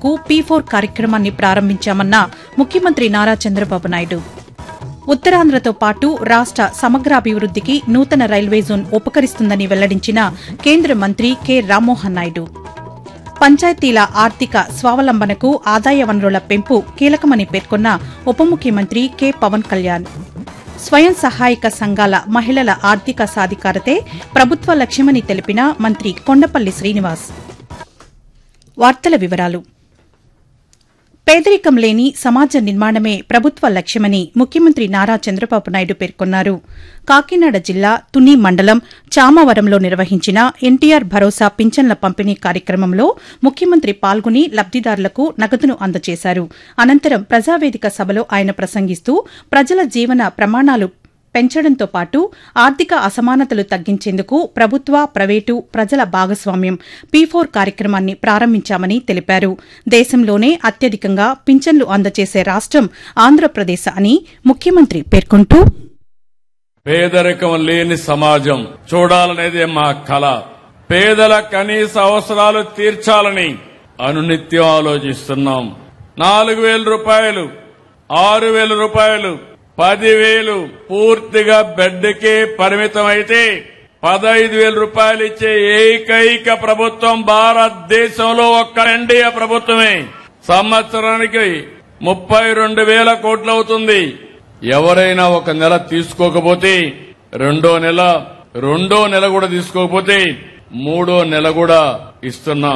నిరుపేదలకు P four కార్యక్రమాన్ని ప్రారంభించామన్న ముఖ్యమంత్రి నారా చంద్రబాబు నాయుడు ఉత్తరాంధ్రతో పాటు రాష్ట సమగ్రాభివృద్దికి నూతన రైల్వే జోన్ ఉపకరిస్తుందని వెల్లడించిన కేంద్ర మంత్రి కె రామ్మోహన్ నాయుడు పంచాయతీల ఆర్థిక స్వావలంబనకు ఆదాయ వనరుల పెంపు కీలకమని పేర్కొన్న ఉప ముఖ్యమంత్రి కె పవన్ కళ్యాణ్ స్వయం సహాయక సంఘాల మహిళల ఆర్థిక సాధికారతే ప్రభుత్వ లక్ష్యమని తెలిపిన మంత్రి కొండపల్లి శ్రీనివాస్ వార్తల వివరాలు పేదరికం లేని సమాజ నిర్మాణమే ప్రభుత్వ లక్ష్యమని ముఖ్యమంత్రి నారా చంద్రబాబు నాయుడు పేర్కొన్నారు కాకినాడ జిల్లా తుని మండలం చామవరంలో నిర్వహించిన ఎన్టీఆర్ భరోసా పింఛన్ల పంపిణీ కార్యక్రమంలో ముఖ్యమంత్రి పాల్గొని లబ్దిదారులకు నగదును అందజేశారు అనంతరం ప్రజావేదిక సభలో ఆయన ప్రసంగిస్తూ ప్రజల జీవన ప్రమాణాలు పెంచడంతో పాటు ఆర్థిక అసమానతలు తగ్గించేందుకు ప్రభుత్వ ప్రైవేటు ప్రజల భాగస్వామ్యం పీ ఫోర్ కార్యక్రమాన్ని ప్రారంభించామని తెలిపారు దేశంలోనే అత్యధికంగా పింఛన్లు అందజేసే రాష్టం ఆంధ్రప్రదేశ్ అని ముఖ్యమంత్రి పేర్కొంటూ పేదరికం లేని సమాజం చూడాలనేదే మా కళ పేదల కనీస అవసరాలు తీర్చాలని అనునిత్యం ఆలోచిస్తున్నాం నాలుగు వేల రూపాయలు ఆరు వేల రూపాయలు పదివేలు పూర్తిగా బెడ్కే పరిమితం అయితే పదహైదు వేల రూపాయలు ఇచ్చే ఏకైక ప్రభుత్వం భారతదేశంలో ఒక్క ఎన్డీఏ ప్రభుత్వమే సంవత్సరానికి ముప్పై రెండు వేల కోట్లు అవుతుంది ఎవరైనా ఒక నెల తీసుకోకపోతే రెండో నెల రెండో నెల కూడా తీసుకోకపోతే మూడో నెల కూడా ఇస్తున్నాం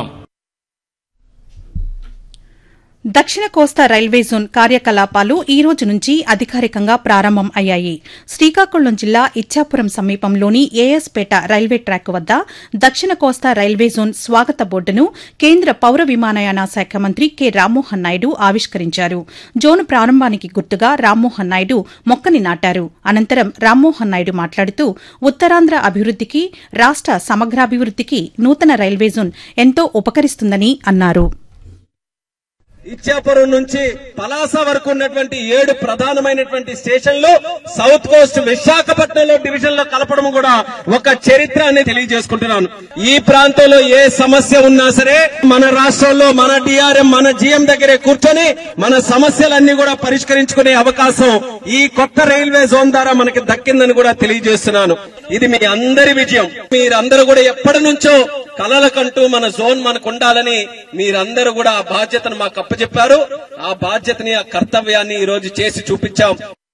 దక్షిణ కోస్తా రైల్వే జోన్ కార్యకలాపాలు ఈ రోజు నుంచి అధికారికంగా ప్రారంభం అయ్యాయి శ్రీకాకుళం జిల్లా ఇచ్చాపురం సమీపంలోని ఏఎస్పేట రైల్వే ట్రాక్ వద్ద దక్షిణ కోస్తా రైల్వే జోన్ స్వాగత బోర్డును కేంద్ర పౌర విమానయాన శాఖ మంత్రి కె రామ్మోహన్ నాయుడు ఆవిష్కరించారు జోన్ ప్రారంభానికి గుర్తుగా రామ్మోహన్ నాయుడు మొక్కని నాటారు అనంతరం రామ్మోహన్ నాయుడు మాట్లాడుతూ ఉత్తరాంధ్ర అభివృద్దికి రాష్ట సమగ్రాభివృద్దికి నూతన రైల్వే జోన్ ఎంతో ఉపకరిస్తుందని అన్నారు ఇచ్చాపురం నుంచి పలాస వరకు ఉన్నటువంటి ఏడు ప్రధానమైనటువంటి స్టేషన్లు సౌత్ కోస్ట్ విశాఖపట్నంలో డివిజన్ లో కలపడం కూడా ఒక చరిత్ర అని తెలియజేసుకుంటున్నాను ఈ ప్రాంతంలో ఏ సమస్య ఉన్నా సరే మన రాష్ట్రంలో మన డిఆర్ఎం మన జిఎం దగ్గరే కూర్చొని మన సమస్యలన్నీ కూడా పరిష్కరించుకునే అవకాశం ఈ కొత్త రైల్వే జోన్ ద్వారా మనకి దక్కిందని కూడా తెలియజేస్తున్నాను ఇది మీ అందరి విజయం మీరందరూ కూడా ఎప్పటి నుంచో కలలకంటూ మన జోన్ మనకు ఉండాలని మీరందరూ కూడా ఆ బాధ్యతను మాకు అప్పచెప్పారు ఆ బాధ్యతని ఆ కర్తవ్యాన్ని ఈ రోజు చేసి చూపించాం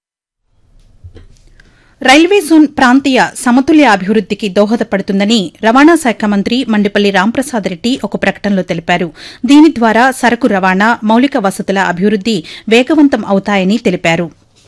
రైల్వే జోన్ ప్రాంతీయ సమతుల్య అభివృద్దికి దోహదపడుతుందని రవాణా శాఖ మంత్రి మండిపల్లి రాంప్రసాద్ రెడ్డి ఒక ప్రకటనలో తెలిపారు దీని ద్వారా సరకు రవాణా మౌలిక వసతుల అభివృద్ది వేగవంతం అవుతాయని తెలిపారు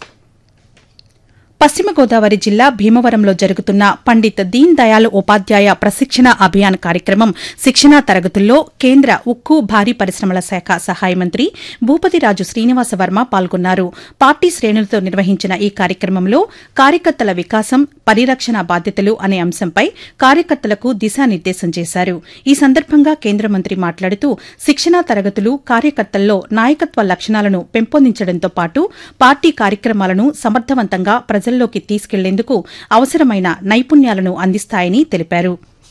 పశ్చిమ గోదావరి జిల్లా భీమవరంలో జరుగుతున్న పండిత్ దీన్ దయాళ్ ఉపాధ్యాయ ప్రశిక్షణ అభియాన్ కార్యక్రమం శిక్షణా తరగతుల్లో కేంద్ర ఉక్కు భారీ పరిశ్రమల శాఖ సహాయ మంత్రి భూపతిరాజు శ్రీనివాస వర్మ పాల్గొన్నారు పార్టీ శ్రేణులతో నిర్వహించిన ఈ కార్యక్రమంలో కార్యకర్తల వికాసం పరిరక్షణ బాధ్యతలు అనే అంశంపై కార్యకర్తలకు దిశానిర్దేశం చేశారు ఈ సందర్భంగా కేంద్ర మంత్రి మాట్లాడుతూ శిక్షణా తరగతులు కార్యకర్తల్లో నాయకత్వ లక్షణాలను పెంపొందించడంతో పాటు పార్టీ కార్యక్రమాలను సమర్థవంతంగా ప్రజల్లోకి తీసుకెళ్లేందుకు అవసరమైన నైపుణ్యాలను అందిస్తాయని తెలిపారు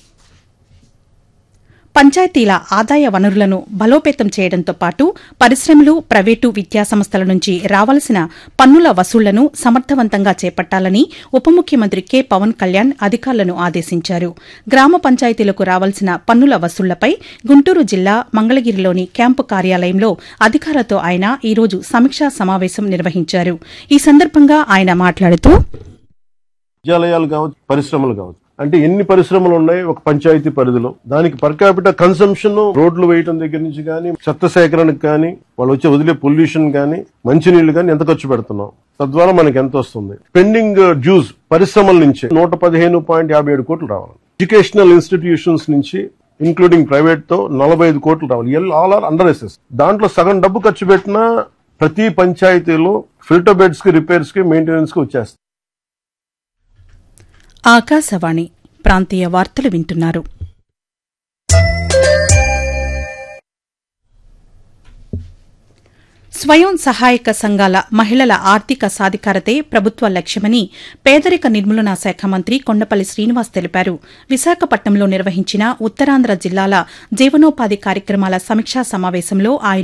పంచాయతీల ఆదాయ వనరులను బలోపేతం చేయడంతో పాటు పరిశ్రమలు ప్రైవేటు విద్యాసంస్థల నుంచి రావాల్సిన పన్నుల వసూళ్లను సమర్థవంతంగా చేపట్టాలని ఉప ముఖ్యమంత్రి కె పవన్ కళ్యాణ్ అధికారులను ఆదేశించారు గ్రామ పంచాయతీలకు రావాల్సిన పన్నుల వసూళ్లపై గుంటూరు జిల్లా మంగళగిరిలోని క్యాంపు కార్యాలయంలో అధికారులతో ఆయన ఈ రోజు సమీక్షా సమావేశం నిర్వహించారు ఈ సందర్భంగా ఆయన మాట్లాడుతూ విద్యాలయాలు కావచ్చు పరిశ్రమలు కావచ్చు అంటే ఎన్ని పరిశ్రమలు ఉన్నాయి ఒక పంచాయతీ పరిధిలో దానికి పర్ క్యాపిటల్ కన్సంప్షన్ రోడ్లు వేయటం దగ్గర నుంచి కానీ చెత్త సేకరణకు కానీ వాళ్ళు వచ్చే వదిలే పొల్యూషన్ కానీ మంచినీళ్లు కానీ ఎంత ఖర్చు పెడుతున్నాం తద్వారా మనకి ఎంత వస్తుంది పెండింగ్ డ్యూస్ పరిశ్రమల నుంచి నూట పదిహేను పాయింట్ యాభై ఏడు కోట్లు రావాలి ఎడ్యుకేషనల్ ఇన్స్టిట్యూషన్స్ నుంచి ఇంక్లూడింగ్ ప్రైవేట్ తో నలభై ఐదు కోట్లు రావాలి ఎల్ ఆల్ ఆర్ అండర్ ఎస్ఎస్ దాంట్లో సగం డబ్బు ఖర్చు పెట్టినా ప్రతి పంచాయతీలో ఫిల్టర్ బెడ్స్ కి రిపేర్స్ కి మెయింటెనెన్స్ కి వచ్చేస్తుంది ఆకాశవాణి ప్రాంతీయ వార్తలు వింటున్నారు స్వయం సహాయక సంఘాల మహిళల ఆర్థిక సాధికారతే ప్రభుత్వ లక్ష్యమని పేదరిక నిర్మూలనా శాఖ మంత్రి కొండపల్లి శ్రీనివాస్ తెలిపారు విశాఖపట్నంలో నిర్వహించిన ఉత్తరాంధ్ర జిల్లాల జీవనోపాధి కార్యక్రమాల సమీక్షా సమావేశంలో ఆయన